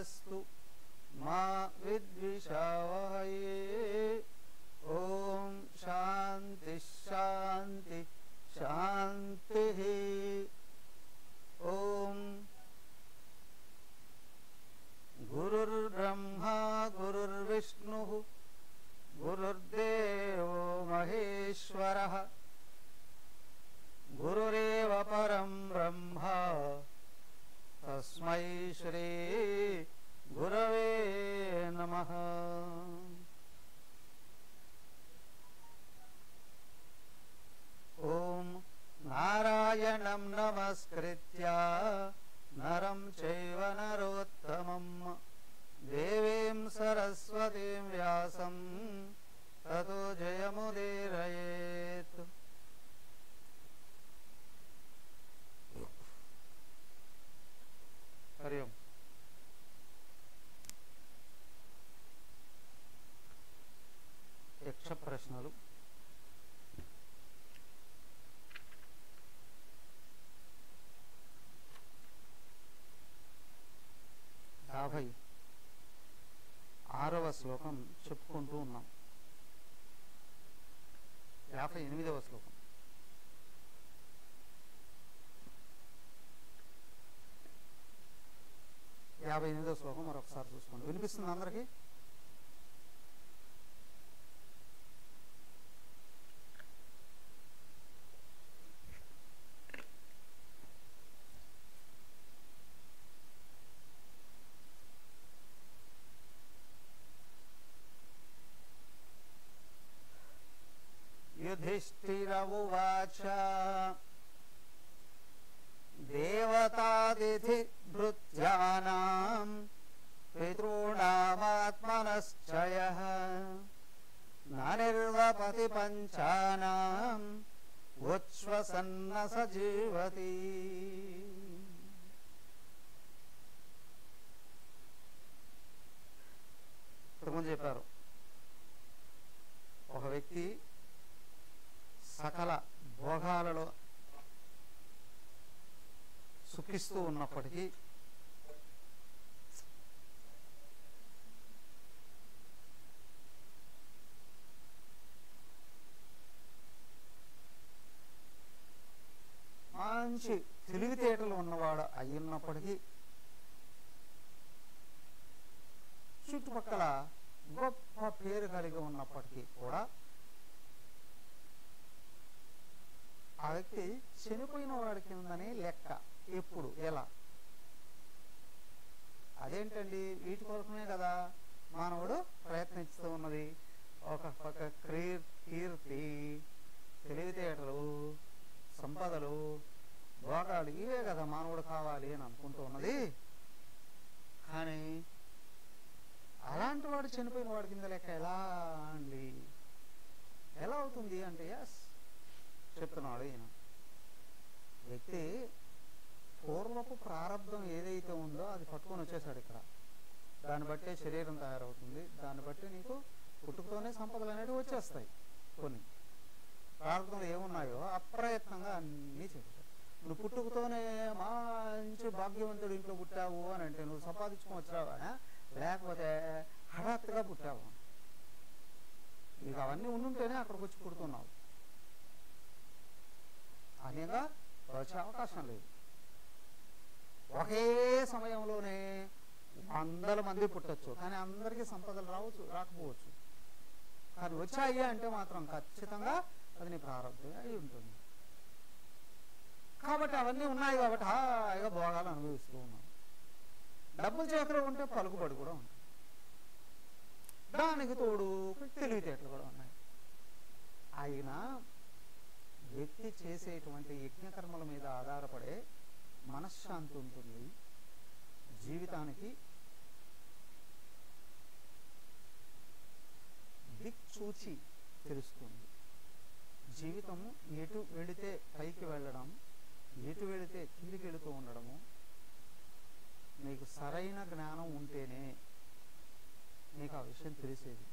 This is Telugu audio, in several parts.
मास्तु मा विद्विषावहै ॐ शान्तिः शान्ति शान्तिः ॐ गुरुर्ब्रह्मा गुरुर्विष्णुः गुरुर्देवो महेश्वरः गुरुरेव परं ब्रह्म तस्मै श्री गुरवे नमः ॐ नारायणं नमस्कृत्य नरं चैव नरोत्तमम् देवीं सरस्वतीं व्यासं ततो जयमुदीरयेत् हरि ओम् యక్ష ప్రశ్నలు యాభై ఆరవ శ్లోకం చెప్పుకుంటూ ఉన్నాం యాభై ఎనిమిదవ శ్లోకం యాభై ఎనిమిదవ శ్లోకం మరొకసారి చూసుకోండి వినిపిస్తుంది అందరికీ युधिष्ठिर उवाच देवतादिथिभृत्यानां पितॄणामात्मनश्चयः न निर्वपति पञ्चानाम् उच्छ्वसन्न स जीवति ఇంతకుముందు చెప్పారు ఒక వ్యక్తి సకల భోగాలలో సుఖిస్తూ ఉన్నప్పటికీ మంచి తెలివితేటలు ఉన్నవాడు అయ్యున్నప్పటికీ చుట్టుపక్కల గొప్ప పేరు కలిగి ఉన్నప్పటికీ కూడా ఆ వ్యక్తి చనిపోయిన వాడి కిందనే లెక్క ఎప్పుడు ఎలా అదేంటండి వీటి కొరకమే కదా మానవుడు ప్రయత్నిస్తూ ఉన్నది ఒక పక్క క్రీ- కీర్తి తెలివితేటలు సంపదలు భోగాలు ఇవే కదా మానవుడు కావాలి అని అనుకుంటూ ఉన్నది కానీ అలాంటి వాడు చనిపోయిన వాడి కింద లెక్క ఎలా అండి ఎలా అవుతుంది అంటే ఎస్ చెప్తున్నాడు ఈయన వ్యక్తి పూర్వపు ప్రారంభం ఏదైతే ఉందో అది పట్టుకొని వచ్చేసాడు ఇక్కడ దాన్ని బట్టే శరీరం తయారవుతుంది దాన్ని బట్టి నీకు పుట్టుకతోనే సంపదలు అనేవి వచ్చేస్తాయి కొన్ని ప్రారంభంలో ఏమున్నాయో అప్రయత్నంగా అన్నీ చేశాడు నువ్వు పుట్టుకతోనే మంచి భాగ్యవంతుడు ఇంట్లో పుట్టావు అని అంటే నువ్వు సంపాదించుకొని వచ్చావా లేకపోతే హఠాత్తుగా పుట్టావు నీకు అవన్నీ ఉండుంటేనే అక్కడికి వచ్చి పుడుతున్నావు అనేగా వచ్చే అవకాశం లేదు ఒకే సమయంలోనే వందల మంది పుట్టొచ్చు కానీ అందరికీ సంపదలు రావచ్చు రాకపోవచ్చు కానీ వచ్చాయి అంటే మాత్రం ఖచ్చితంగా అది నీ ప్రారంభమే అయి ఉంటుంది కాబట్టి అవన్నీ ఉన్నాయి కాబట్టి హాయిగా భోగాలు అనుభవిస్తూ ఉన్నాం డబ్బులు చేతిలో ఉంటే పలుకుబడి కూడా ఉంటుంది దానికి తోడు తెలివితేటలు కూడా ఉన్నాయి అయినా వ్యక్తి చేసేటువంటి యజ్ఞకర్మల మీద ఆధారపడే మనశ్శాంతి ఉంటుంది జీవితానికి దిక్చూచి తెలుస్తుంది జీవితం ఎటు వెళితే పైకి వెళ్ళడం ఎటు వెళితే కిందికి వెళుతూ ఉండడము నీకు సరైన జ్ఞానం ఉంటేనే నీకు ఆ విషయం తెలిసేది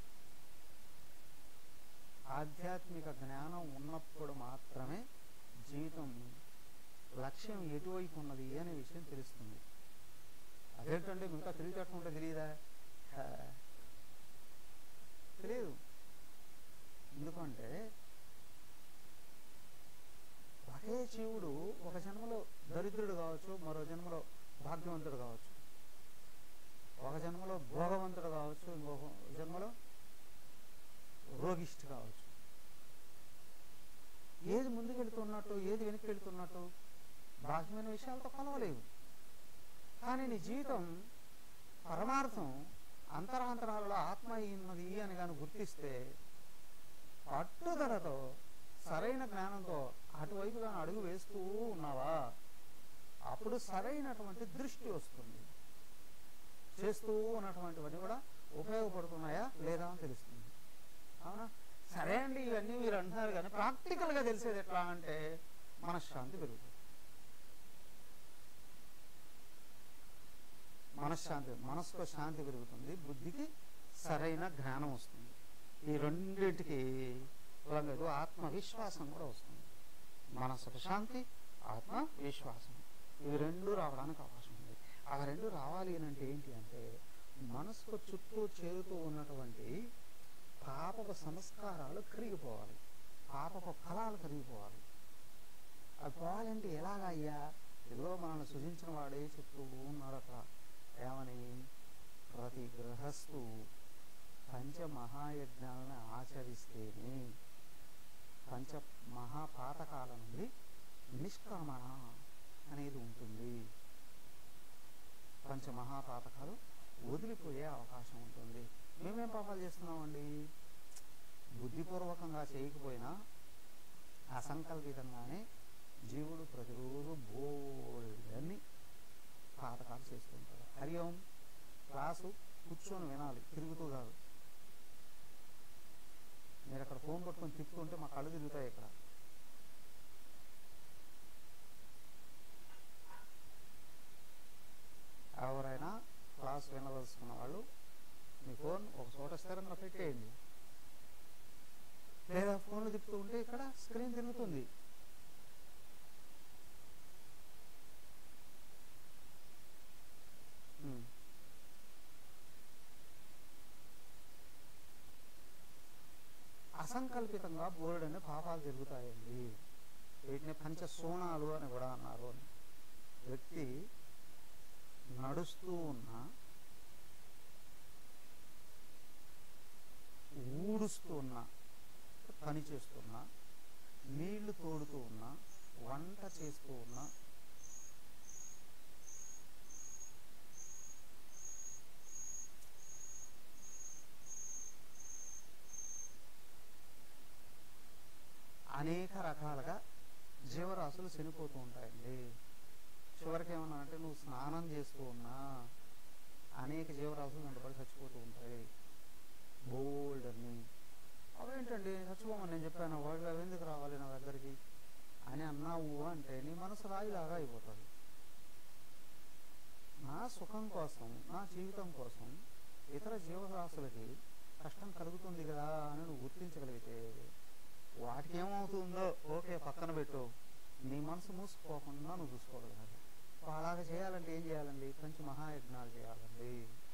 ఆధ్యాత్మిక జ్ఞానం ఉన్నప్పుడు మాత్రమే జీవితం లక్ష్యం ఎటువైపు ఉన్నది అనే విషయం తెలుస్తుంది అదేంటండి ఇంకా తెలివితేటలు ఉంటే తెలియదా హా. తెలియదు ఎందుకంటే ఒకే జీవుడు ఒక జన్మలో దరిద్రుడు కావచ్చు మరో జన్మలో భాగ్యవంతుడు కావచ్చు ఒక జన్మలో భోగవంతుడు కావచ్చు ఇంకొక జన్మలో రోగిష్టి కావచ్చు ఏది ముందుకు వెళుతున్నట్టు ఏది వెనక్కి వెళుతున్నట్టు బాహ్యమైన విషయాలతో కలవలేవు కానీ నీ జీవితం పరమార్థం అంతరాంతరాలలో ఆత్మ ఉన్నది అని కానీ గుర్తిస్తే పట్టుదలతో సరైన జ్ఞానంతో అటువైపు కానీ అడుగు వేస్తూ ఉన్నావా అప్పుడు సరైనటువంటి దృష్టి వస్తుంది చేస్తూ ఉన్నటువంటివన్నీ కూడా ఉపయోగపడుతున్నాయా లేదా అని తెలుస్తుంది అవునా సరే అండి ఇవన్నీ మీరు అంటున్నారు కానీ ప్రాక్టికల్గా తెలిసేది ఎట్లా అంటే మనశ్శాంతి పెరుగుతుంది మనశ్శాంతి మనసుకు శాంతి పెరుగుతుంది బుద్ధికి సరైన జ్ఞానం వస్తుంది ఈ రెండింటికి రంగదు ఆత్మవిశ్వాసం కూడా వస్తుంది మనసుకు శాంతి ఆత్మ విశ్వాసం ఇవి రెండు రావడానికి అవకాశం ఉంది ఆ రెండు రావాలి అని అంటే ఏంటి అంటే మనసుకు చుట్టూ చేరుతూ ఉన్నటువంటి పాపపు సంస్కారాలు కరిగిపోవాలి పాపపు ఫలాలు కరిగిపోవాలి అవి పోవాలంటే ఎలాగా అయ్యా ఇదిగో మనల్ని సృజించిన వాడే చెప్తూ ఉన్నాడు అక్కడ ఏమని ప్రతి గృహస్థు పంచ మహాయజ్ఞాలను ఆచరిస్తేనే పంచ మహాపాతకాల నుండి నిష్క్రమణ అనేది ఉంటుంది పంచ మహాపాతకాలు వదిలిపోయే అవకాశం ఉంటుంది మేమేం పాపాలు చేస్తున్నామండి బుద్ధిపూర్వకంగా చేయకపోయినా అసంకల్పితంగానే జీవుడు ప్రతిరోజు బోల్డన్ని పాతకాలు చేస్తుంటాడు హరి ఓం క్లాసు కూర్చొని వినాలి తిరుగుతూ కాదు మీరు అక్కడ ఫోన్ పట్టుకొని తిప్పుతుంటే మా కళ్ళు తిరుగుతాయి ఇక్కడ ఎవరైనా క్లాస్ వినదలుచుకున్న వాళ్ళు మీ ఫోన్ ఒక చోట స్థిరంగా పెట్టేయండి లేదా ఫోన్లు తిప్పుతూ ఉంటే ఇక్కడ స్క్రీన్ తిరుగుతుంది ఉమ్. అసంకల్పితంగా బోర్డని పాపాలు జరుగుతాయండి వీటిని పంచసోణాలు అని కూడా అన్నారు వ్యక్తి నడుస్తూ ఉన్న ఊడుస్తూ ఉన్న పని చేస్తున్నా నీళ్లు తోడుతూ ఉన్నా వంట చేస్తూ ఉన్నా అనేక రకాలుగా జీవరాశులు చనిపోతూ ఉంటాయండి చివరికి ఏమన్నా అంటే నువ్వు స్నానం చేస్తూ ఉన్నా అనేక జీవరాశులు వెంటబడి చచ్చిపోతూ ఉంటాయి బోల్డ్ అని అవేంటండి చచ్చిపోమని నేను చెప్పాను వాళ్ళు అవి ఎందుకు రావాలి నా దగ్గరికి అని అన్నావు అంటే నీ మనసు రాయిలాగా అయిపోతుంది నా సుఖం కోసం నా జీవితం కోసం ఇతర జీవరాశులకి కష్టం కలుగుతుంది కదా అని నువ్వు గుర్తించగలిగితే వాటికి ఏమవుతుందో ఓకే పక్కన పెట్టు నీ మనసు మూసుకుపోకుండా నువ్వు చూసుకోగలగాలి అలాగే చేయాలంటే ఏం చేయాలండి పంచ మహాయజ్ఞాలు చేయాలండి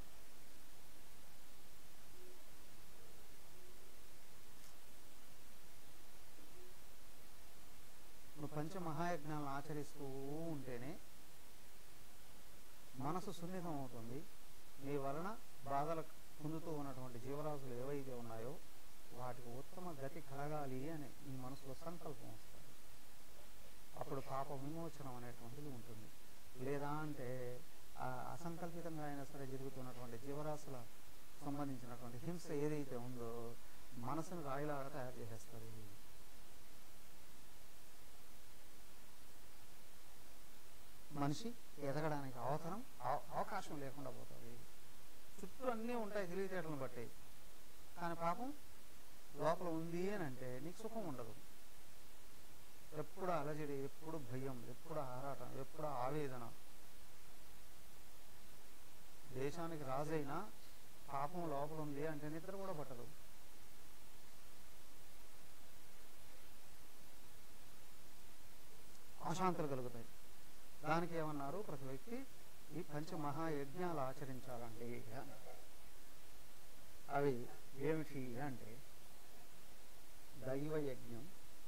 నువ్వు పంచ మహాయజ్ఞాలను ఆచరిస్తూ ఉంటేనే మనసు సున్నితం అవుతుంది నీ వలన బాధలు పొందుతూ ఉన్నటువంటి జీవరాశులు ఏవైతే ఉన్నాయో వాటికి ఉత్తమ గతి కలగాలి అని నీ మనసులో సంకల్పం వస్తుంది అప్పుడు పాప విమోచనం అనేటువంటిది ఉంటుంది లేదా అంటే ఆ అసంకల్పితంగా అయినా సరే జరుగుతున్నటువంటి జీవరాశుల సంబంధించినటువంటి హింస ఏదైతే ఉందో మనసును రాయిలాగా తయారు చేసేస్తుంది మనిషి ఎదగడానికి అవసరం అవ- అవకాశం లేకుండా పోతుంది చుట్టూ అన్నీ ఉంటాయి తెలివితేటలను బట్టి కానీ పాపం లోపల ఉంది అని అంటే నీకు సుఖం ఉండదు ఎప్పుడు అలజడి ఎప్పుడు భయం ఎప్పుడు ఆరాటం ఎప్పుడు ఆవేదన దేశానికి రాజైనా పాపం లోపల ఉంది అంటే నిద్ర కూడా పట్టదు అశాంతులు కలుగుతాయి దానికి ఏమన్నారు ప్రతి వ్యక్తి ఈ పంచ మహాయజ్ఞాలు ఆచరించాలండి అని. అవి ఏమిటి అంటే దైవ యజ్ఞం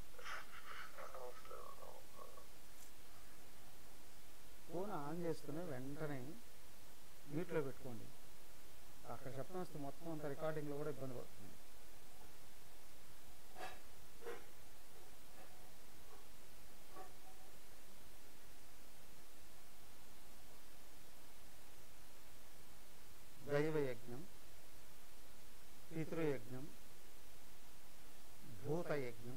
ఫోన్ ఆన్ చేసుకుని వెంటనే మ్యూట్లో పెట్టుకోండి అక్కడ శబ్దం వస్తే మొత్తం అంత రికార్డింగ్లో కూడా ఇబ్బంది పడుతుంది దైవ యజ్ఞం పితృయజ్ఞం భూత యజ్ఞం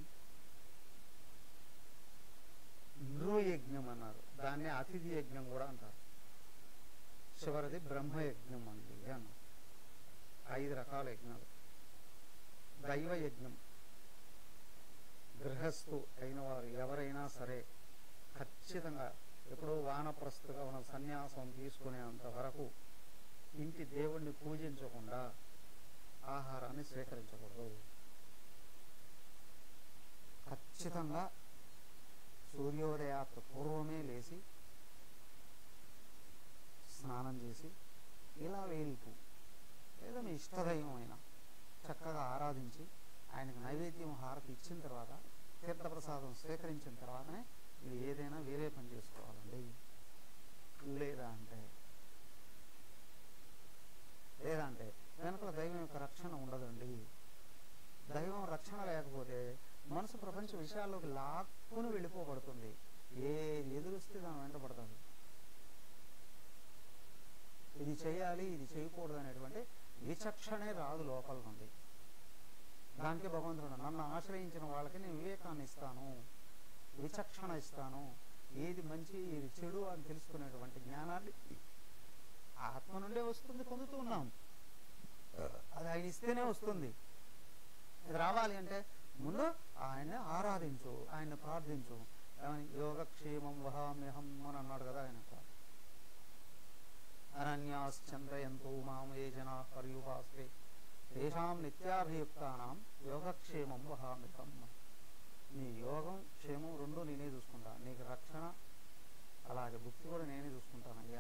నృయజ్ఞం అన్నారు దాన్ని అతిథి యజ్ఞం కూడా అంటారు చివరిది బ్రహ్మయజ్ఞం అండి అన్నారు ఐదు రకాల యజ్ఞాలు దైవ యజ్ఞం గృహస్థు అయిన వారు ఎవరైనా సరే ఖచ్చితంగా ఎప్పుడో వానప్రస్తుగా ఉన్న సన్యాసం తీసుకునేంత వరకు ఇంటి దేవుణ్ణి పూజించకుండా ఆహారాన్ని స్వీకరించకూడదు ఖచ్చితంగా సూర్యోదయాత్ పూర్వమే లేచి స్నానం చేసి ఇలా వేలిపు లేదా మీ ఇష్టదైవం అయినా చక్కగా ఆరాధించి ఆయనకు నైవేద్యం హారతి ఇచ్చిన తర్వాత తీర్థప్రసాదం స్వీకరించిన తర్వాతనే మీరు ఏదైనా వేరే పని చేసుకోవాలండి లేదా అంటే లేదా అంటే వెనకల దైవం యొక్క రక్షణ ఉండదండి దైవం రక్షణ లేకపోతే మనసు ప్రపంచ విషయాల్లోకి లాక్కుని వెళ్ళిపోబడుతుంది ఏది ఎదురుస్తే దాని వెంట పడుతుంది ఇది చేయాలి ఇది చేయకూడదు అనేటువంటి విచక్షణే రాదు లోపల నుండి దానికి భగవంతుడు నన్ను ఆశ్రయించిన వాళ్ళకి నేను వివేకాన్ని ఇస్తాను విచక్షణ ఇస్తాను ఏది మంచి ఏది చెడు అని తెలుసుకునేటువంటి జ్ఞానాన్ని ఆత్మ నుండే వస్తుంది పొందుతూ ఉన్నాం అది ఆయన ఇస్తేనే వస్తుంది ఇది రావాలి అంటే ముందు ఆయన ఆరాధించు ఆయన ప్రార్థించు ఏమని యోగక్షేమం వహామ్యహం అని అన్నాడు కదా ఆయన అనన్యాశ్చంద్రయంతో మాం ఏ జనా పర్యుపాస్తే తేషాం నిత్యాభియుక్తానాం యోగక్షేమం వహామిహం నీ యోగం క్షేమం రెండు నేనే చూసుకుంటా నీకు రక్షణ అలాగే భక్తి కూడా నేనే చూసుకుంటానయ్యా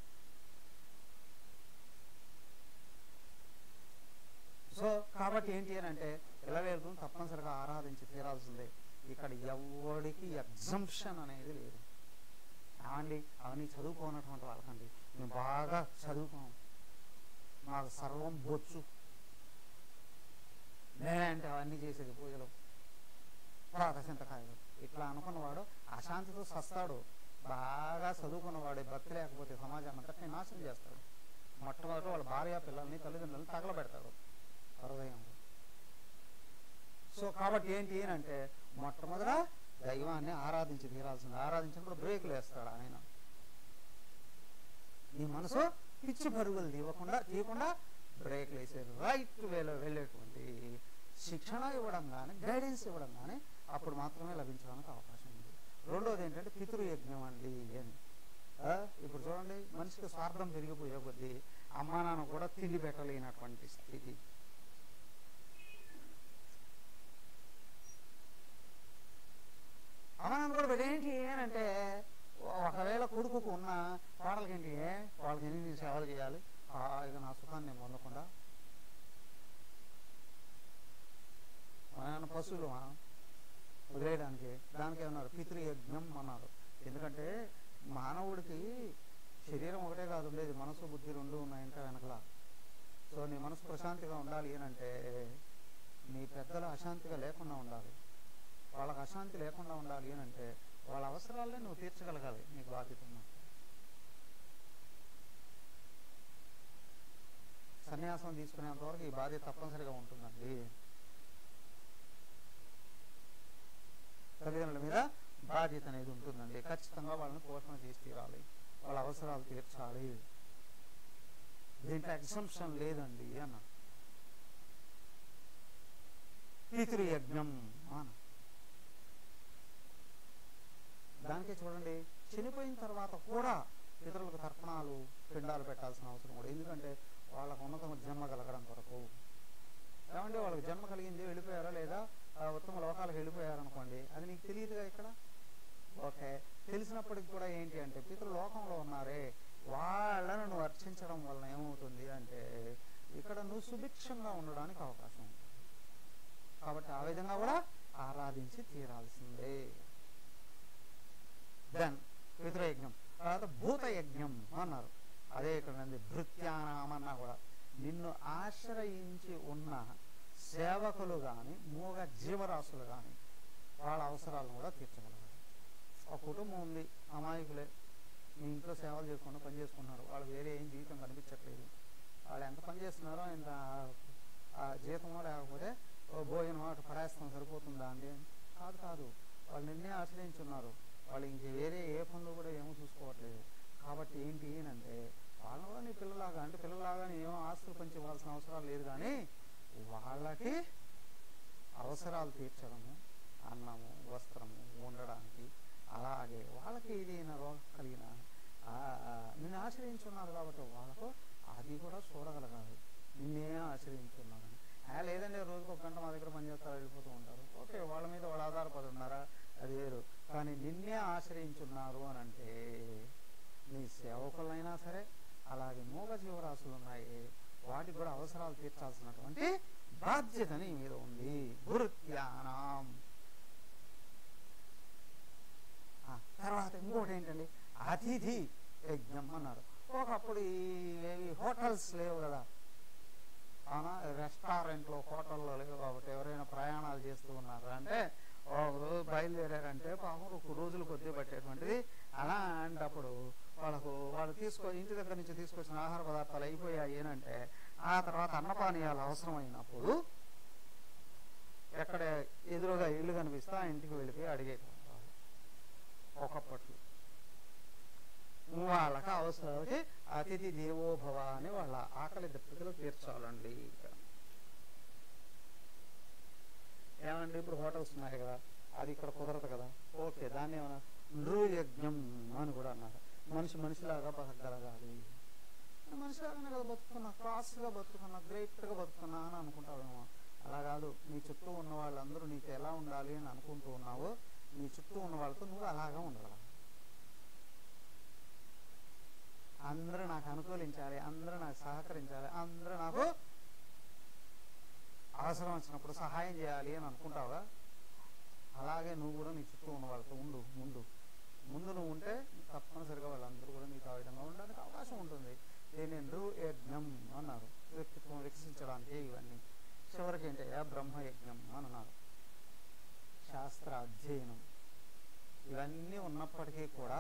సో కాబట్టి ఏంటి అని అంటే ఇలవేలుకుని తప్పనిసరిగా ఆరాధించి తీరాల్సిందే ఇక్కడ ఎవడికి ఎగ్జంప్షన్ అనేది లేదు ఏమండి అవన్నీ చదువుకోనటువంటి వాళ్ళకండి మేము బాగా చదువుకోం మాకు సర్వం బొచ్చు నేనంటే అవన్నీ చేసేది పూజలు ప్రాత చింతకాయలు ఇట్లా అనుకున్నవాడు అశాంతితో సస్తాడు బాగా చదువుకున్నవాడే భక్తి లేకపోతే సమాజాన్ని అంతటినీ నాశనం చేస్తాడు మొట్టమొదటి వాళ్ళ భార్య పిల్లల్ని తల్లిదండ్రులను తగలబెడతాడు హృదయంలో సో కాబట్టి ఏంటి అంటే మొట్టమొదట దైవాన్ని ఆరాధించి తీరాల్సింది ఆరాధించినప్పుడు బ్రేకులు వేస్తాడు ఆయన నీ మనసు పిచ్చి పరుగులు తీయకుండా తీయకుండా బ్రేక్లు వేసే రైట్ వేలో వెళ్ళేటువంటి శిక్షణ ఇవ్వడం కానీ గైడెన్స్ ఇవ్వడం కానీ అప్పుడు మాత్రమే లభించడానికి అవకాశం ఉంది రెండోది ఏంటంటే పితృయజ్ఞం అండి అని ఆ, ఇప్పుడు చూడండి మనిషికి స్వార్థం పెరిగిపోయే కొద్దీ అమ్మా నాన్న కూడా తిండి పెట్టలేనటువంటి స్థితి అమ్మా నాన్న కూడా పెట్టేంటి ఏంటంటే ఒకవేళ కొడుకుకు ఉన్న కోడలకేంటి వాళ్ళకి ఎన్ని నేను సేవలు చేయాలి ఇక నా సుఖాన్ని నేను పొందకుండా మన పశువులు వదిలేయడానికి దానికి ఏమన్నారు పితృయజ్ఞం అన్నారు ఎందుకంటే మానవుడికి శరీరం ఒకటే కాదు ఉండేది మనసు బుద్ధి రెండు ఉన్నాయంటే వెనకల సో నీ మనసు ప్రశాంతిగా ఉండాలి అంటే నీ పెద్దలు అశాంతిగా లేకుండా ఉండాలి వాళ్ళకి అశాంతి లేకుండా ఉండాలి అని అంటే వాళ్ళ అవసరాలనే నువ్వు తీర్చగలగాలి నీకు బాధ్యత ఉన్నట్టు సన్యాసం తీసుకునేంత వరకు ఈ బాధ్యత తప్పనిసరిగా ఉంటుందండి తల్లిదండ్రుల మీద బాధ్యత అనేది ఉంటుందండి ఖచ్చితంగా వాళ్ళని పోషణ చేసి తీరాలి వాళ్ళ అవసరాలు తీర్చాలి దీంట్లో ఎగ్జంప్షన్ లేదండి అన్న పితృయజ్ఞం అన్న దానికే చూడండి చనిపోయిన తర్వాత కూడా పితరులకు తర్పణాలు పిండాలు పెట్టాల్సిన అవసరం కూడా ఎందుకంటే వాళ్ళకు ఉన్నతమ జన్మ కలగడం కొరకు ఏమంటే వాళ్ళకి జన్మ కలిగింది వెళ్ళిపోయారా లేదా ఆ ఉత్తమ లోకాలకు వెళ్ళిపోయారు అనుకోండి అది నీకు తెలియదుగా ఇక్కడ ఓకే తెలిసినప్పటికి కూడా ఏంటి అంటే పితృ లోకంలో ఉన్నారే వాళ్ళను నువ్వు అర్చించడం వలన ఏమవుతుంది అంటే ఇక్కడ నువ్వు సుభిక్షంగా ఉండడానికి అవకాశం ఉంటుంది కాబట్టి ఆ విధంగా కూడా ఆరాధించి తీరాల్సిందే దెన్ పితృయజ్ఞం తర్వాత భూతయజ్ఞం అన్నారు అదే ఇక్కడ ఉంది భృత్యానామన్నా కూడా నిన్ను ఆశ్రయించి ఉన్న సేవకులు కానీ మూగ జీవరాశులు కానీ వాళ్ళ అవసరాలను కూడా తీర్చగలగాలి ఒక కుటుంబం ఉంది అమాయకులే మీ ఇంట్లో సేవలు చేసుకుంటూ పని చేసుకుంటున్నారు వాళ్ళు వేరే ఏం జీవితం కనిపించట్లేదు వాళ్ళు ఎంత పని చేస్తున్నారో ఇంత ఆ జీతమో లేకపోతే ఓ భోజనం అటు పడేస్తాం సరిపోతుందా అండి కాదు కాదు వాళ్ళు నిన్నే ఆశ్రయించున్నారు వాళ్ళు ఇంక వేరే ఏ పనులు కూడా ఏమో చూసుకోవట్లేదు కాబట్టి ఏంటి అంటే వాళ్ళని కూడా నీ పిల్లలాగా అంటే పిల్లలాగా ఏమో ఆస్తులు పంచి ఇవ్వాల్సిన అవసరం లేదు కానీ వాళ్ళకి అవసరాలు తీర్చడము అన్నము వస్త్రము ఉండడానికి అలాగే వాళ్ళకి ఏదైనా రోగం కలిగిన నిన్ను ఆశ్రయించున్నారు కాబట్టి వాళ్ళకు అది కూడా చూడగలగాలి నిన్నే ఆశ్రయించున్నారని ఆ, లేదండి రోజుకు ఒక గంట మా దగ్గర పనిచేస్తారు వెళ్ళిపోతూ ఉంటారు ఓకే వాళ్ళ మీద వాళ్ళు ఆధారపడి ఉన్నారా అది వేరు కానీ నిన్నే ఆశ్రయించున్నారు అని అంటే నీ సేవకులైనా సరే అలాగే మూగ జీవరాశులు ఉన్నాయి వాటికి కూడా అవసరాలు తీర్చాల్సినటువంటి బాధ్యత నీ మీద ఉంది భృత్యానం ఆ, తర్వాత ఇంకోటి ఏంటండి అతిథి యజ్ఞం అన్నారు ఒకప్పుడు ఈ ఏవి హోటల్స్ లేవు కదా అవునా రెస్టారెంట్లో హోటల్లో లేవు కాబట్టి ఎవరైనా ప్రయాణాలు చేస్తూ ఉన్నారు అంటే ఒక రోజు బయలుదేరారంటే పాపం ఒక రోజులు కొద్ది పట్టేటువంటిది అలాంటప్పుడు వాళ్ళకు వాళ్ళు తీసుకో ఇంటి దగ్గర నుంచి తీసుకొచ్చిన ఆహార పదార్థాలు అయిపోయాయి అంటే ఆ తర్వాత అన్నపానీయాలు అవసరమైనప్పుడు ఎక్కడ ఎదురుగా ఇల్లు కనిపిస్తే ఆ ఇంటికి వెళ్ళిపోయి అడిగేటవాళ్ళు ఒకప్పట్లో వాళ్ళకి అవసరాలకి అతిథి దేవోభవ అని వాళ్ళ ఆకలి దప్పికలు తీర్చాలండి ఏమండి ఇప్పుడు హోటల్స్ ఉన్నాయి కదా అది ఇక్కడ కుదరదు కదా ఓకే దాన్ని ఏమన్నా నృయజ్ఞం అని కూడా అన్నారు మనిషి మనిషిలాగా బతకగలగాలి నేను మనిషిలాగానే కదా బతుకున్నా క్లాస్గా బతుకున్నా గ్రేట్గా బతుకున్నా అని అనుకుంటావేమో అలా కాదు నీ చుట్టూ ఉన్న వాళ్ళందరూ నీకు ఎలా ఉండాలి అని అనుకుంటూ ఉన్నావో నీ చుట్టూ ఉన్న వాళ్ళతో నువ్వు అలాగా ఉండగలవు అందరూ నాకు అనుకూలించాలి అందరూ నాకు సహకరించాలి అందరూ నాకు అవసరం వచ్చినప్పుడు సహాయం చేయాలి అని అనుకుంటావా అలాగే నువ్వు కూడా నీ చుట్టూ ఉన్న వాళ్ళతో ఉండు ముందు ముందు నువ్వు ఉంటే తప్పనిసరిగా వాళ్ళందరూ కూడా నీకు ఆ విధంగా ఉండడానికి అవకాశం ఉంటుంది దీన్ని యజ్ఞం అన్నారు వ్యక్తిత్వం వికసించడానికి ఇవన్నీ చివరికి ఏంటయ్యా బ్రహ్మయజ్ఞం అని అన్నారు శాస్త్ర అధ్యయనం ఇవన్నీ ఉన్నప్పటికీ కూడా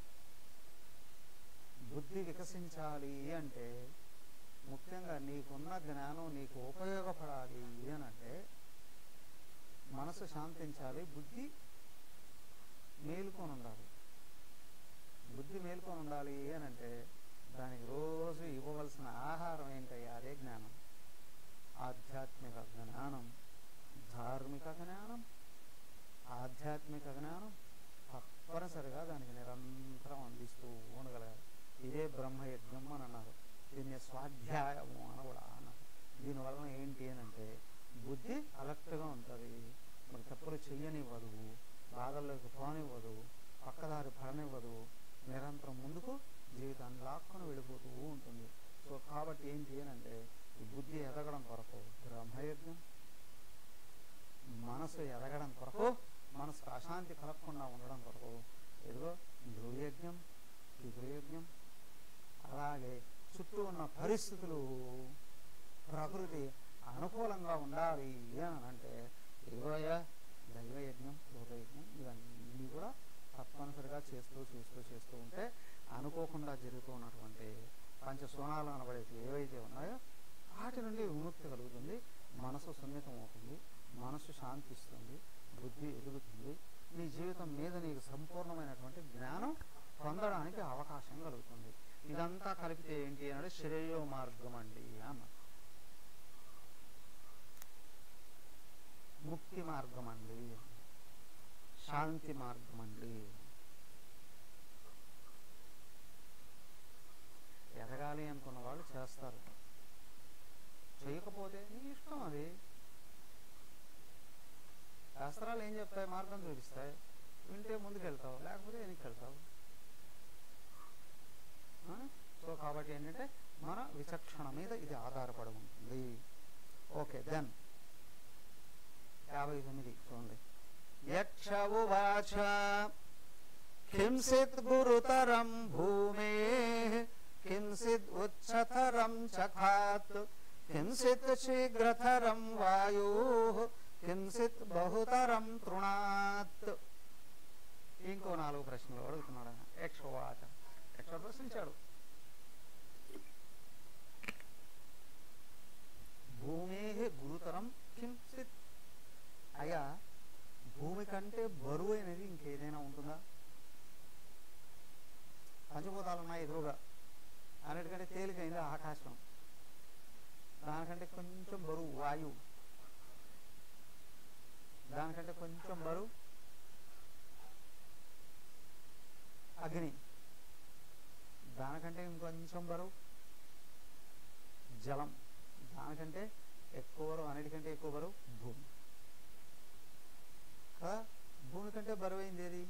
బుద్ధి వికసించాలి అంటే ముఖ్యంగా నీకున్న జ్ఞానం నీకు ఉపయోగపడాలి అని అంటే మనసు శాంతించాలి బుద్ధి మేలుకొని ఉండాలి బుద్ధి మేలుకొని ఉండాలి అని అంటే దానికి రోజు ఇవ్వవలసిన ఆహారం ఏంటయ్యా అదే జ్ఞానం ఆధ్యాత్మిక జ్ఞానం ధార్మిక జ్ఞానం ఆధ్యాత్మిక జ్ఞానం తప్పనిసరిగా దానికి నిరంతరం అందిస్తూ ఉండగలగాలి ఇదే బ్రహ్మయజ్ఞం అని అన్నారు దీన్ని స్వాధ్యాయము అని కూడా అన్నారు దీనివలన ఏంటి అని అంటే బుద్ధి అలర్ట్గా ఉంటుంది మరి తప్పులు చెయ్యనివ్వదు బాధల్లోకి పోనివ్వదు పక్కదారి పడనివ్వదు నిరంతరం ముందుకు జీవితాన్ని లాక్కొని వెళ్ళిపోతూ ఉంటుంది సో కాబట్టి ఏంటి అని అంటే ఈ బుద్ధి ఎదగడం కొరకు బ్రహ్మయజ్ఞం మనసు ఎదగడం కొరకు మనసుకు అశాంతి కలగకుండా ఉండడం కొరకు ఎదుగో ధ్రువయజ్ఞం పితృయజ్ఞం అలాగే చుట్టూ ఉన్న పరిస్థితులు ప్రకృతి అనుకూలంగా ఉండాలి అని అంటే ఇదిగోయ దైవయజ్ఞం భూతయజ్ఞం ఇవన్నీ కూడా తప్పనిసరిగా చేస్తూ చేస్తూ చేస్తూ ఉంటే అనుకోకుండా జరుగుతూ ఉన్నటువంటి పంచ సోనాలు అనబడేవి ఏవైతే ఉన్నాయో వాటి నుండి విముక్తి కలుగుతుంది మనసు సున్నితం అవుతుంది మనసు శాంతిస్తుంది బుద్ధి ఎదుగుతుంది నీ జీవితం మీద నీకు సంపూర్ణమైనటువంటి జ్ఞానం పొందడానికి అవకాశం కలుగుతుంది ఇదంతా కలిపితే ఏంటి అంటే శ్రేయో మార్గం అండి అన్న ముక్తి మార్గం అండి శాంతి మార్గం అండి ఎదగాలి అనుకున్న వాళ్ళు చేస్తారు చేయకపోతే నీ ఇష్టం అది శాస్త్రాలు ఏం చెప్తాయి మార్గం చూపిస్తాయి వింటే ముందుకు వెళ్తావు లేకపోతే వెనక్కి వెళ్తావు ఆ? కాబట్టి ఏంటంటే మన విచక్షణ మీద ఇది ఆధారపడి ఉంటుంది ఓకే దెన్ యాభై తొమ్మిది చూడండి యక్ష ఉవాచ కింసిత్ గురుతరం భూమే కింసిత్ ఉచ్చతరం చఖాత్ కింసిత్ శీఘ్రతరం వాయు కింసిత్ బహుతరం తృణాత్ ఇంకో నాలుగు ప్రశ్నలు అడుగుతున్నాడు ఆయన యక్షవాచ యక్ష ప్రశ్నించాడు భూమే గురుతరం కించిత్ అయ్యా భూమి కంటే బరువు అనేది ఇంకేదైనా ఉంటుందా పంచభూతాలు ఉన్నాయి ఎదురుగా అన్నిటికంటే తేలికైంది ఆకాశం దానికంటే కొంచెం బరువు వాయువు దానికంటే కొంచెం బరువు అగ్ని దానికంటే ఇంకొంచెం బరువు జలం దానికంటే ఎక్కువ బరువు అన్నిటికంటే ఎక్కువ బరువు భూమి కదా భూమి కంటే బరువైంది ఏది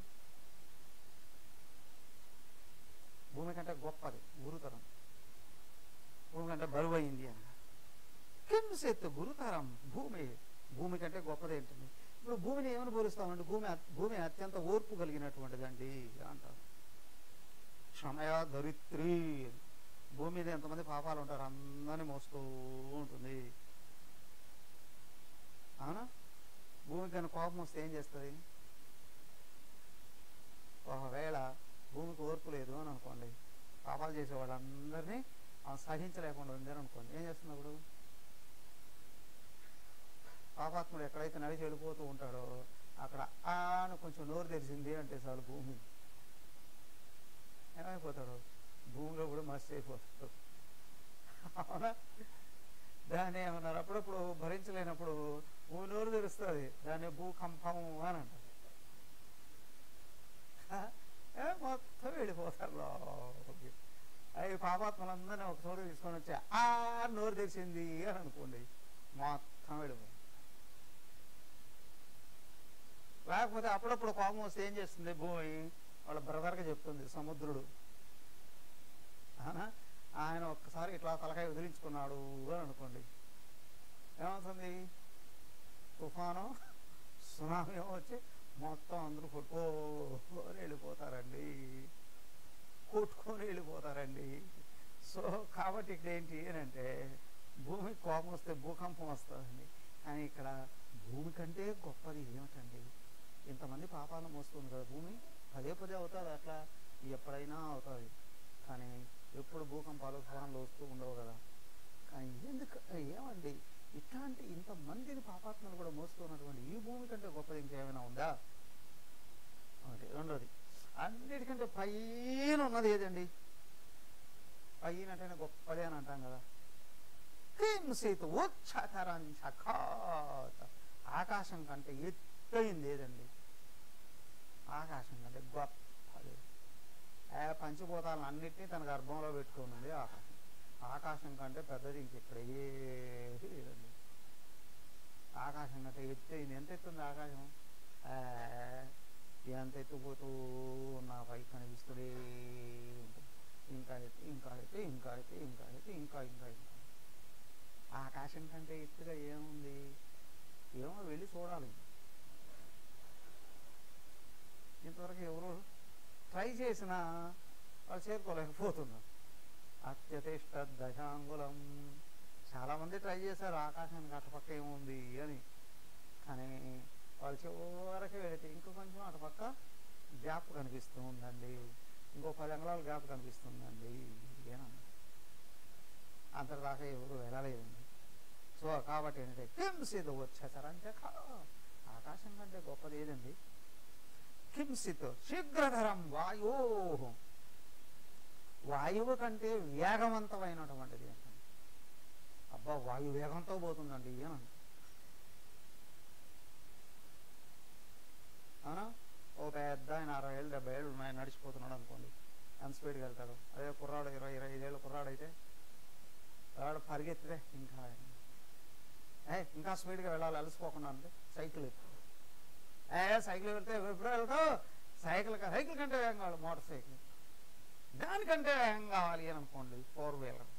భూమి కంటే గొప్పది గురుతరం భూమి కంటే బరువైంది అని కింసెత్ గురుతరం భూమి భూమి కంటే గొప్పది ఏంటండి ఇప్పుడు భూమిని ఏమని పోలుస్తామండి భూమి అత్- భూమి అత్యంత ఓర్పు కలిగినటువంటిదండి అంటారు క్షమయ ధరిత్రి భూమి మీద ఎంతమంది పాపాలు ఉంటారు అందరినీ మోస్తూ ఉంటుంది అవునా భూమికి కనుక కోపం వస్తే ఏం చేస్తుంది ఒకవేళ భూమికి ఓర్పు లేదు అని అనుకోండి పాపాలు చేసే వాళ్ళందరినీ ఆమె సహించలేకుండా ఉంది అని అనుకోండి ఏం చేస్తుంది అప్పుడు పాపాత్ముడు ఎక్కడైతే నడిచి వెళ్ళిపోతూ ఉంటాడో అక్కడ ఆ అని కొంచెం నోరు తెరిచింది అంటే చాలు భూమి ఏమైపోతాడు భూమిలో కూడా మస్తు అయిపోతాడు అవునా దాన్ని ఏమన్నారు అప్పుడప్పుడు భరించలేనప్పుడు భూమి నోరు తెరుస్తుంది దాన్ని భూకంపం అని అంటారు ఏ, మొత్తం వెళ్ళిపోతారు లోపలికి అవి పాపాత్మలందరినీ ఒక చోట తీసుకొని వచ్చి ఆ నోరు తెరిచింది అని అనుకోండి మొత్తం వెళ్ళిపోతుంది లేకపోతే అప్పుడప్పుడు కోపం వస్తే ఏం చేస్తుంది భూమి వాళ్ళ బ్రదర్గా చెప్తుంది సముద్రుడు అవునా? ఆయన ఒక్కసారి ఇట్లా తలకాయ వదిలించుకున్నాడు అని అనుకోండి ఏమవుతుంది తుఫాను సునామీ వచ్చి మొత్తం అందరూ కొట్టుకొని వెళ్ళిపోతారండి కొట్టుకొని వెళ్ళిపోతారండి సో కాబట్టి ఇక్కడ ఏంటి అని అంటే భూమి కోపం వస్తే భూకంపం వస్తుందండి కానీ ఇక్కడ భూమి కంటే గొప్పది ఏమిటండి ఇంతమంది పాపాలను మోస్తుంది కదా భూమి పదే పదే అవుతుంది అట్లా ఎప్పుడైనా అవుతుంది కానీ ఎప్పుడు భూకంపాలు తుఫాన్లు వస్తూ ఉండవు కదా కానీ ఎందుకు ఏమండి ఇట్లాంటి ఇంతమందిని పాపాత్మలు కూడా మోస్తున్నటువంటి ఈ భూమి కంటే గొప్పది ఇంకేమైనా ఉందా ఒకటి రెండోది అన్నిటికంటే పైన ఉన్నది ఏదండి పైన అంటేనే గొప్పది అని అంటాం కదా కింసిత్ ఉచ్చతరం చఖాత్ ఆకాశం కంటే ఎత్తైంది ఏదండి ఆకాశం కంటే గొప్పది ఏ పంచభూతాలను అన్నిటినీ తన గర్భంలో పెట్టుకున్నది ఆకాశం ఆకాశం కంటే పెద్దది ఇంకెక్కడ ఏది లేదండి ఆకాశం కంటే ఎత్తైంది ఎంత ఎత్తుంది ఆకాశం ఆ, ఎంత ఎత్తుపోతూ ఉన్న పై కనిపిస్తూనే ఉంటుంది ఇంకా ఎత్తు ఇంకా ఎత్తు ఇంకా ఎత్తు ఇంకా ఎత్తు ఇంకా ఇంకా ఇంకా ఆకాశం కంటే ఎత్తుగా ఏముంది ఏమో వెళ్ళి చూడాలి ఇంతవరకు ఎవరు ట్రై చేసినా వాళ్ళు చేరుకోలేకపోతున్నారు అత్యతిష్ట దశాంగులం చాలామంది ట్రై చేశారు ఆకాశానికి అటుపక్క ఏముంది అని కానీ వాళ్ళు చివరికి వెళితే ఇంకో కొంచెం అటుపక్క గ్యాప్ కనిపిస్తూ ఉందండి ఇంకో పది అంగుళాలు గ్యాప్ కనిపిస్తుందండి ఏనన్నా అంతటిదాకా ఎవరు వెళ్ళలేదండి సో కాబట్టి ఏంటంటే కింసిత్ వచ్చేసారంటే ఆకాశం కంటే గొప్పది ఏదండి కింసిత్ శీఘ్రధరం వాయో వాయువు కంటే వేగవంతమైనటువంటిది అంటే అబ్బా వాయు వేగంతో పోతుందండి అని అవునా ఓ పెద్ద ఆయన అరవై ఏళ్ళు డెబ్బై ఏళ్ళు ఉన్నాయి నడిచిపోతున్నాడు అనుకోండి ఎంత స్పీడ్కి వెళ్తాడు అదే కుర్రాడు ఇరవై ఇరవై ఐదేళ్ళు కుర్రాడు అయితే వాడు పరిగెత్తితే ఇంకా ఏ ఇంకా స్పీడ్గా వెళ్ళాలి అలసిపోకుండా అంటే సైకిల్ ఎక్కువ ఏ సైకిల్ వెళ్తే ఎప్పుడు వెళ్తావు సైకిల్ క- సైకిల్ కంటే వేగం కాదు మోటార్ సైకిల్ దానికంటే వేగం కావాలి అని అనుకోండి ఫోర్ వీలర్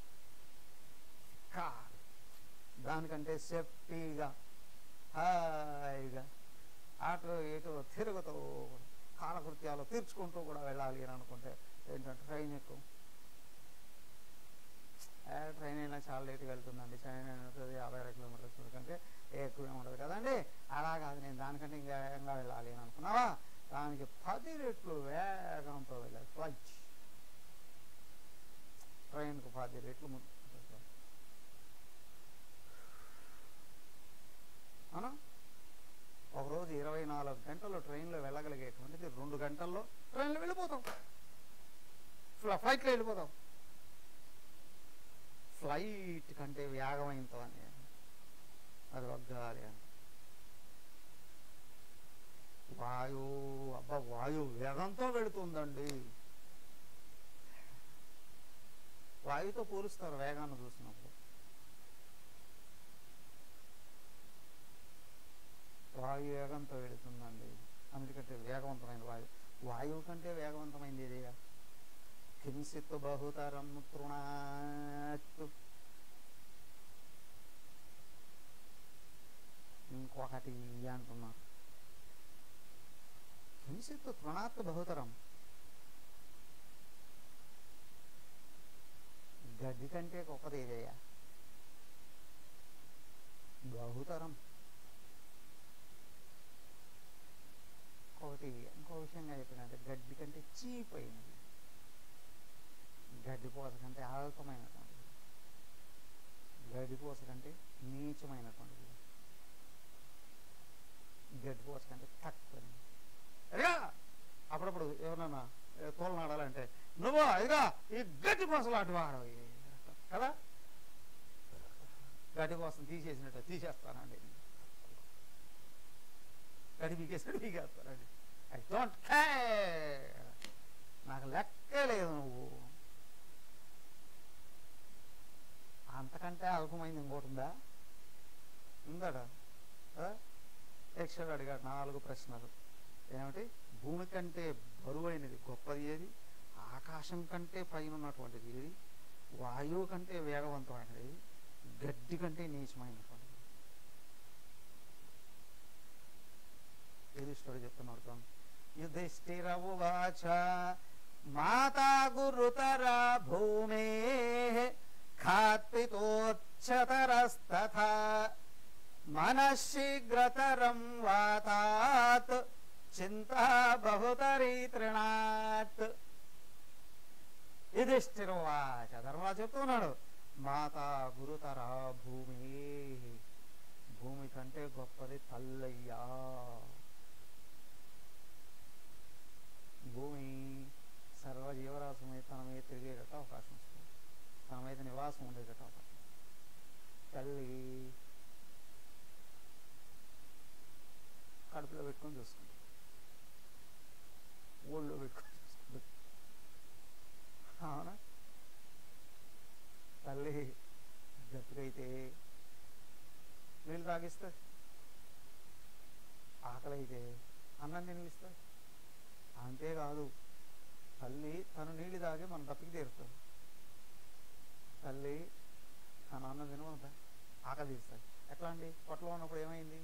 కార్ దానికంటే సేఫ్టీగా హాయిగా అటు ఇటు తిరుగుతూ కాలకృత్యాలు తీర్చుకుంటూ కూడా వెళ్ళాలి అని అనుకుంటే ఏంటంటే ట్రైన్ ఎక్కువ ఏ, ట్రైన్ అయినా చాలా లేట్గా వెళ్తుందండి ట్రైన్ అయినా యాభై అరవై కిలోమీటర్స్ కంటే ఎక్కువ ఉండదు కదండి అలా కాదు నేను దానికంటే ఇంకా వేగంగా వెళ్ళాలి అని అనుకున్నావా దానికి పది రెట్లు వేగంతో వెళ్ళాలి ఫ్లైట్ ట్రైన్కు పది రెట్లు ముందు అవునా ఒకరోజు ఇరవై నాలుగు గంటలు ట్రైన్లో వెళ్ళగలిగేటువంటిది రెండు గంటల్లో ట్రైన్లో వెళ్ళిపోతాం ఫ్ల- ఫ్లైట్లో వెళ్ళిపోతాం ఫ్లైట్ కంటే వేగమైనతో అని అది వగ్గాలి అని వాయు అబ్బా వాయు వేగంతో వెళుతుందండి వాయుతో పోలుస్తారు వేగాన్ని చూసినప్పుడు వాయు వేగంతో వెళుతుందండి అందుకంటే వేగవంతమైన వాయువు వాయువు కంటే వేగవంతమైంది ఇదిగా కింసిత్ బహుతరం తృణాత్ ఇంకొకటి అంటున్నారు కింసిత్ తృణాత్ బహుతరం గడ్డి కంటే గొప్పది ఏదయ్యా బహుతరం ఒకటి ఇంకో విషయంగా చెప్పినట్టు గడ్డి కంటే చీప్ అయినది గడ్డిపోస కంటే అల్పమైనటువంటిది గడ్డిపోస కంటే నీచమైనటువంటిది గడ్డిపోస కంటే తక్కువది అదిగా అప్పుడప్పుడు ఎవరన్నా ఏ, తోలనాడాలంటే నువ్వు అదిగా ఈ గడ్డి పోసలు అటు వాడవు కదా గడ్డి కోసం తీసేసినట్టు తీసేస్తానండి గడ్డి పీకేసినట్టు పీకేస్తానండి ఐ డోంట్ కేర్ నాకు లెక్కే లేదు నువ్వు అంతకంటే అల్పమైంది ఇంకోటి ఉందా ఉందట యక్షుడు అడిగాడు నాలుగు ప్రశ్నలు ఏమిటి భూమి కంటే బరువైనది గొప్పది ఏది ఆకాశం కంటే పైన ఉన్నటువంటిది ఏది వాయువు కంటే వేగవంతమైనది గడ్డి కంటే నీచమైనటువంటిది యుధిష్ఠుడు చెప్తున్నాడు చూడండి. యుధిష్ఠిరవువాచ మాతా గురుతరా భూమే ఖాత్పితోచ్చతరస్తథా మనశీఘ్రతరం వాతాత్ చింతా బహుతరీ తృణాత్ యుధిష్ఠిరవాచ ధర్మరాజు చెప్తున్నాడు మాతా గురుతరా భూమి భూమి కంటే గొప్పది తల్లయ్యా భూమి సర్వ జీవరాశి తన మీద తిరిగేటట్టు అవకాశం వస్తుంది తన మీద నివాసం ఉండేటట్టు అవకాశం వస్తుంది. తల్లి కడుపులో పెట్టుకొని చూసుకుంటుంది ఊళ్ళో పెట్టుకొని చూసుకుంటుంది అవునా తల్లి గట్టిగైతే నీళ్ళు తాగిస్తుంది ఆకలి అయితే అన్నం తినిపిస్తుంది అంతేకాదు తల్లి తను నీళ్ళు తాగి మన దప్పికి తీరుతుంది తల్లి తన అన్నం తినమంతా ఆకలి తీస్తుంది ఎట్లా అండి పొట్టలో ఉన్నప్పుడు ఏమైంది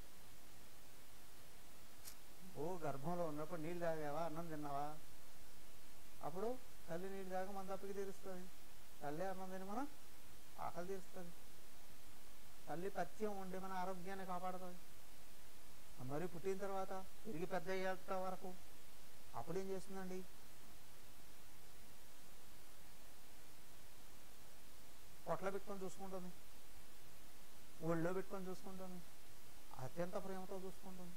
ఓ గర్భంలో ఉన్నప్పుడు నీళ్ళు తాగావా అన్నం తిన్నావా అప్పుడు తల్లి నీళ్ళు తాగి మన దప్పికి తీరుస్తుంది తల్లి అన్నం తిని మనం ఆకలి తీరుస్తుంది తల్లి పథ్యం ఉండి మన ఆరోగ్యాన్ని కాపాడుతుంది మరి పుట్టిన తర్వాత తిరిగి పెద్ద అయ్యేంత వరకు అప్పుడు ఏం చేస్తుందండి పొట్ల పెట్టుకొని చూసుకుంటుంది ఒళ్ళో పెట్టుకొని చూసుకుంటుంది అత్యంత ప్రేమతో చూసుకుంటుంది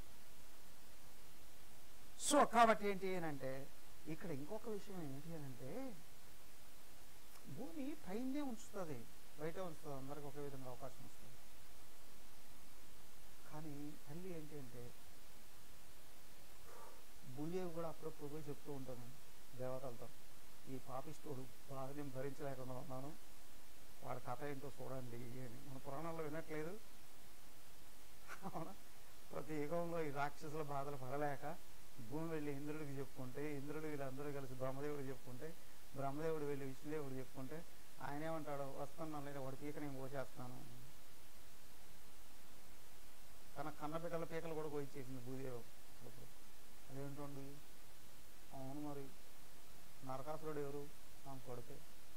సో కాబట్టి ఏంటి అని అంటే ఇక్కడ ఇంకొక విషయం ఏంటి అని అంటే భూమి పైనే ఉంచుతుంది బయట ఉంచుతుంది అందరికి ఒకే విధంగా అవకాశం వస్తుంది కానీ తల్లి ఏంటి అంటే భూదేవి కూడా అప్పుడప్పుడు పోయి చెప్తూ ఉంటాను దేవతలతో ఈ పాపిస్తోడు బాగా నేను భరించలేకుండా ఉన్నాను వాడి కథ ఏంటో చూడండి అని మన పురాణాల్లో వినట్లేదు అవునా ప్రతి యుగంలో ఈ రాక్షసుల బాధలు పడలేక భూమి వెళ్ళి ఇంద్రుడికి చెప్పుకుంటే ఇంద్రుడు వీళ్ళందరూ కలిసి బ్రహ్మదేవుడికి చెప్పుకుంటే బ్రహ్మదేవుడు వెళ్ళి విష్ణుదేవుడు చెప్పుకుంటే ఆయన ఏమంటాడు వస్తున్నాను లేదా వాడి పీక నేను కోసేస్తాను తన కన్న బిడ్డల పీకలు కూడా కోయించేసింది భూదేవి అప్పుడు అదేంటండి అవును మరి నరకాసురుడు ఎవరు ఆమె కొడుకే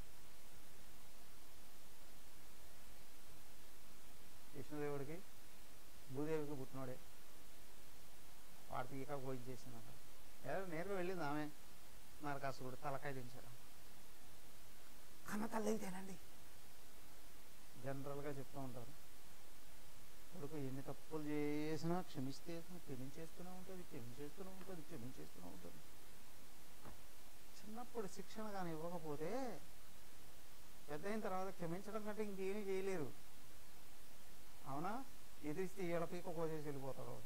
విష్ణుదేవుడికి భూదేవికి పుట్టినోడే వాడి పీక కోయించేసిందంట ఏదో నేరుగా వెళ్ళింది ఆమె నరకాసురుడు తలకాయ దించాడు కన్న తల్లి అయితేనండి జనరల్గా చెప్తూ ఉంటారు కొడుకు ఎన్ని తప్పులు చేసినా క్షమిస్తే క్షమించేస్తూనే ఉంటుంది క్షమించేస్తూనే ఉంటుంది క్షమించేస్తూనే ఉంటుంది చిన్నప్పుడు శిక్షణ కానీ ఇవ్వకపోతే పెద్ద అయిన తర్వాత క్షమించడం కంటే ఇంకేమీ చేయలేరు అవునా ఎదిరిస్తే ఏళ్ళ పీక కోసేసి వెళ్ళిపోతాడు వాడు.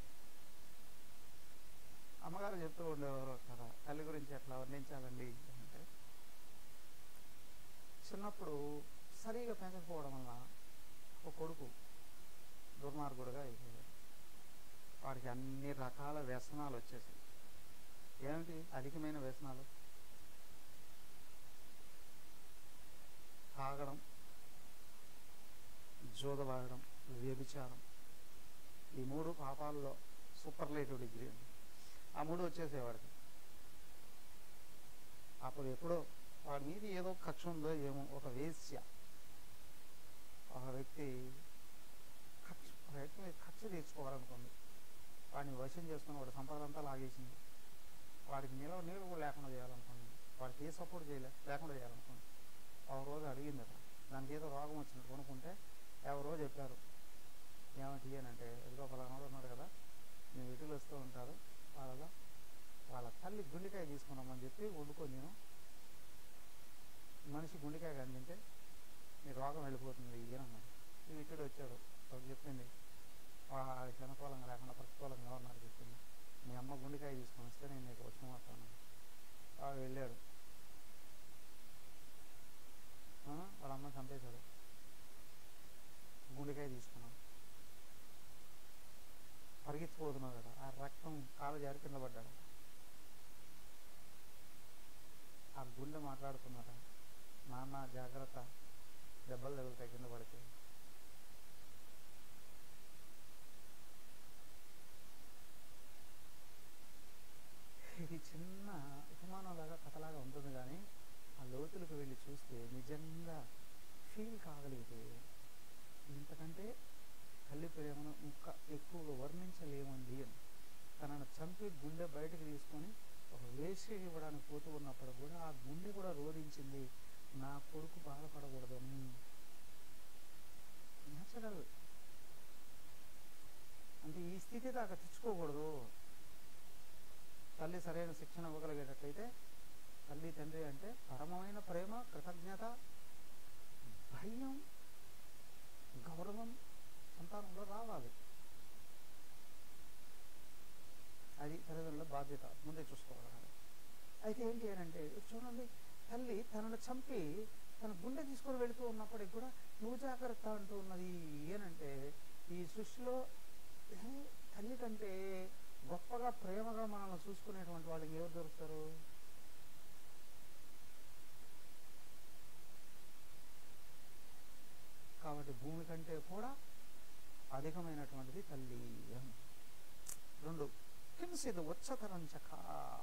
అమ్మగారు చెప్తూ ఉండేవారు కదా తల్లి గురించి ఎట్లా వర్ణించాలండి అంటే చిన్నప్పుడు సరిగా పెంచకపోవడం వల్ల ఒక కొడుకు దుర్మార్గుడుగా అయిపోయాడు వాడికి అన్ని రకాల వ్యసనాలు వచ్చేసాయి ఏమిటి అధికమైన వ్యసనాలు తాగడం జోదవాడడం వ్యభిచారం ఈ మూడు పాపాల్లో సూపర్లేటివ్ డిగ్రీ ఉంది ఆ మూడు వచ్చేసేవాడికి అప్పుడు ఎప్పుడో వాడి మీద ఏదో కక్ష ఉందో ఏమో ఒక వేశ్య ఒక వ్యక్తి కక్ష ఒక వ్యక్తి మీద కక్ష తీర్చుకోవాలనుకుంది వాడిని వశం చేసుకుని వాడి సంపద అంతా లాగేసింది వాడికి నిలవ నీళ్ళు కూడా లేకుండా చేయాలనుకుంది వాడికి ఏ సపోర్ట్ చేయలే లేకుండా చేయాలనుకుంది ఒక రోజు అడిగిందట దానికి ఏదో రోగం వచ్చినట్టు కొనుక్కుంటే ఎవరో చెప్పారు ఏమిటి అని అంటే ఎదురో పలానాడు ఉన్నాడు కదా మేము వీటిలో వస్తూ ఉంటారు వాళ్ళ వాళ్ళ తల్లి గుండెకాయ తీసుకున్నామని చెప్పి వండుకొని నేను మనిషి గుండెకాయ కనిపింటే నీ రోగం వెళ్ళిపోతుంది ఈయన అన్నాడు ఈ విట్టుడు వచ్చాడు వాడు చెప్పింది వాడికి అనుకూలంగా లేకుండా ప్రతికూలంగా ఉన్నారు చెప్పింది మీ అమ్మ గుండెకాయ తీసుకొని వస్తే నేను నీకు వచ్చిన వస్తాను వాడు వెళ్ళాడు ఆ, వాళ్ళ అమ్మ చంపేశాడు గుండెకాయ తీసుకున్నాడు పరిగెత్తిపోతున్నాడు కదా ఆ రక్తం కాలు జారి కింద పడ్డాడు ఆ గుండె మాట్లాడుతున్నట నాన్న జాగ్రత్త దెబ్బలు తగులుతాయి కింద పడితే ఇది చిన్న ఉపమానంలాగా కథలాగా ఉంటుంది కానీ ఆ లోతులకు వెళ్ళి చూస్తే నిజంగా ఫీల్ కాగలిగితే ఇంతకంటే తల్లి ప్రేమను ఇంకా ఎక్కువగా వర్ణించలేమండి అని తనను చంపి గుండె బయటకు తీసుకొని ఒక వేసి ఇవ్వడానికి పోతూ ఉన్నప్పుడు కూడా ఆ గుండె కూడా రోధించింది నా కొడుకు బాధపడకూడదని న్యాచురల్ అంటే ఈ స్థితి దాకా తెచ్చుకోకూడదు తల్లి సరైన శిక్షణ ఇవ్వగలిగేటట్లయితే తల్లి తండ్రి అంటే పరమమైన ప్రేమ కృతజ్ఞత భయం గౌరవం సంతానంలో రావాలి అది తల్లిదండ్రుల బాధ్యత ముందే చూసుకోగలగాలి అయితే ఏంటి అని అంటే చూడండి తల్లి తనను చంపి తన గుండె తీసుకొని వెళుతూ ఉన్నప్పటికి కూడా నువ్వు జాగ్రత్త అంటూ ఉన్నది ఏనంటే ఈ సృష్టిలో ఏ, తల్లి కంటే గొప్పగా ప్రేమగా మనల్ని చూసుకునేటువంటి వాళ్ళు ఎవరు దొరుకుతారు కాబట్టి భూమి కంటే కూడా అధికమైనటువంటిది తల్లి అని రెండు కింసిది ఉచ్చతరం చక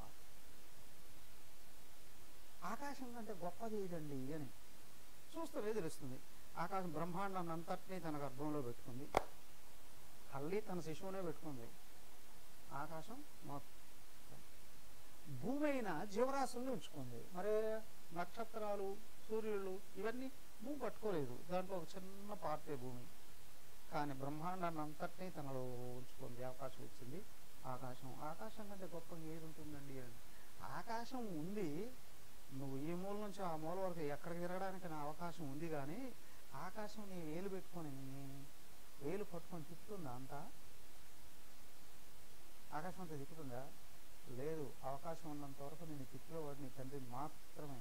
ఆకాశం కంటే గొప్పది ఏదండి అని చూస్తే తెలుస్తుంది ఆకాశం బ్రహ్మాండాన్ని అంతటినీ తన గర్భంలో పెట్టుకుంది తల్లి తన శిశువునే పెట్టుకుంది ఆకాశం మొత్తం భూమి అయిన జీవరాశుల్ని ఉంచుకుంది మరి నక్షత్రాలు సూర్యుడు ఇవన్నీ భూమి పట్టుకోలేదు దాంట్లో ఒక చిన్న పార్టే భూమి కానీ బ్రహ్మాండాన్ని అంతటినీ తనలో ఉంచుకుంది అవకాశం ఇచ్చింది ఆకాశం ఆకాశం కంటే గొప్పగా ఏది ఉంటుందండి అని ఆకాశం ఉంది నువ్వు ఈ మూల నుంచి ఆ మూల వరకు ఎక్కడికి తిరగడానికి నా అవకాశం ఉంది కానీ ఆకాశం నీ వేలు పెట్టుకొని వేలు పట్టుకొని తిప్పుతుందా అంతా ఆకాశం అంతా తిప్పుతుందా లేదు అవకాశం ఉన్నంత వరకు నేను తిప్పేవాడు నీ తండ్రి మాత్రమే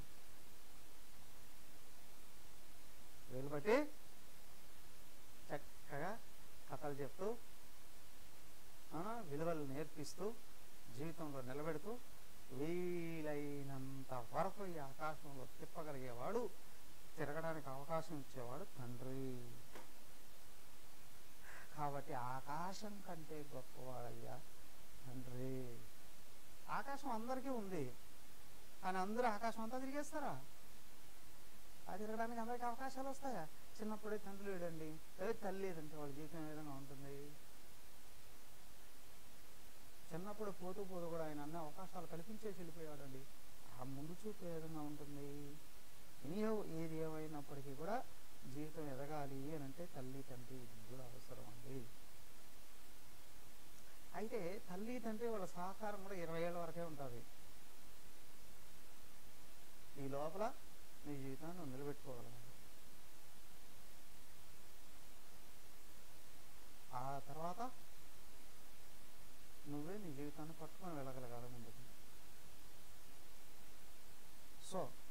వేలు బట్టి చక్కగా కథలు చెప్తూ ఆ, విలువలు నేర్పిస్తూ జీవితంలో నిలబెడుతూ వీలైనంత వరకు ఈ ఆకాశంలో తిప్పగలిగేవాడు తిరగడానికి అవకాశం ఇచ్చేవాడు తండ్రి కాబట్టి ఆకాశం కంటే గొప్పవాడయ్యా తండ్రి ఆకాశం అందరికీ ఉంది కానీ అందరూ ఆకాశం అంతా తిరిగేస్తారా అది తిరగడానికి అందరికీ అవకాశాలు వస్తాయా చిన్నప్పుడే తండ్రి లేడండి లేదా తల్లి లేదంటే వాళ్ళ జీవితం ఏ విధంగా ఉంటుంది చిన్నప్పుడు పోతూ పోతూ కూడా ఆయన అన్ని అవకాశాలు కల్పించేసి వెళ్ళిపోయాడండి ఆ ముందు చూపు ఏ విధంగా ఉంటుంది ఎనీహో ఏది ఏమైనప్పటికీ కూడా జీవితం ఎదగాలి అని అంటే తల్లి తండ్రి ఇద్దరు అవసరం అండి అయితే తల్లి తండ్రి వాళ్ళ సహకారం కూడా ఇరవై ఏళ్ళ వరకే ఉంటుంది ఈ లోపల నీ జీవితాన్ని నువ్వు నిలబెట్టుకోగలగాలి ఆ తర్వాత నువ్వే నీ జీవితాన్ని పట్టుకొని వెళ్ళగలగాలి ముందుకు సో